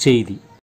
செய்தி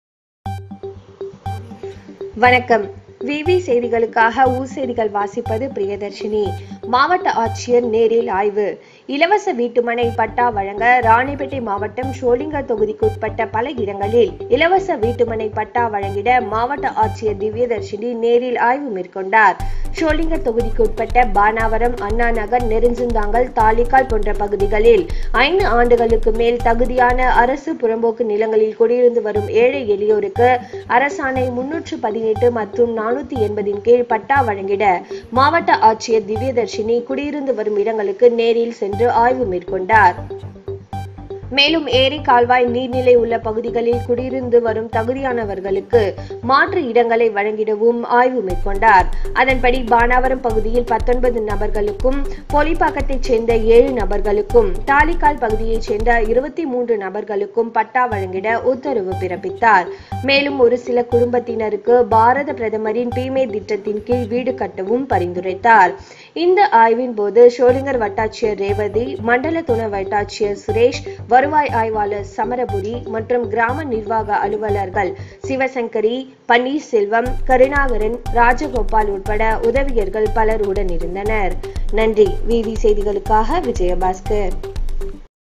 வணக்கம் விவி செய்திகளுக்காக ஊர் செய்திகள் வாசிப்பது பிரியதர்ஷினி மாவட்ட ஆட்சியர் நேரில் ஆய்வு இலவச வீட்டுமனை பட்டா வழங்க ராணிப்பேட்டை மாவட்டம் ஷோலிங்கர் தொகுதிக்குட்பட்ட பல இடங்களில் இலவச வீட்டுமனை பட்டா வழங்கிட மாவட்ட ஆட்சியர் திவ்யதர்ஷினி நேரில் ஆய்வு மேற்கொண்டார் ஷோலிங்கர் தொகுதிக்குட்பட்ட பானாவரம் அண்ணா நகர் நெருஞ்சுந்தாங்கல் தாலிக்கால் போன்ற பகுதிகளில் ஐந்து ஆண்டுகளுக்கு மேல் தகுதியான அரசு புறம்போக்கு நிலங்களில் குடியிருந்து வரும் ஏழை எளியோருக்கு அரசாணை முன்னூற்று பதினெட்டு மற்றும் நானூத்தி எண்பதின் கீழ் பட்டா வழங்கிட மாவட்ட ஆட்சியர் திவ்யதர்ஷினி குடியிருந்து வரும் இடங்களுக்கு நேரில் சென்று ஆய்வு மேற்கொண்டார் மேலும் ஏரி கால்வாய் நீர்நிலை உள்ள பகுதிகளில் குடியிருந்து வரும் தகுதியானவர்களுக்கு மாற்று இடங்களை வழங்கிடவும் ஆய்வு மேற்கொண்டார் அதன்படி பானாவரம் பகுதியில் பத்தொன்பது நபர்களுக்கும் பொலிப்பாக்கத்தைச் சேர்ந்த ஏழு நபர்களுக்கும் தாலிக்கால் பகுதியைச் சேர்ந்த இருபத்தி மூன்று நபர்களுக்கும் பட்டா வழங்கிட உத்தரவு பிறப்பித்தார் மேலும் ஒரு சில குடும்பத்தினருக்கு பாரத பிரதமரின் பீமே திட்டத்தின் கீழ் வீடு கட்டவும் பரிந்துரைத்தார் இந்த ஆய்வின் போது ஷோலிங்கர் வட்டாட்சியர் ரேவதி மண்டல துணை வட்டாட்சியர் சுரேஷ் வருவாய் ஆய்வாளர் சமரபுரி மற்றும் கிராம நிர்வாக அலுவலர்கள் சிவசங்கரி பன்னீர்செல்வம் கருணாகரன் ராஜகோபால் உட்பட உதவியர்கள் பலர் உடனிருந்தனர் நன்றி விவி செய்திகளுக்காக விஜயபாஸ்கர்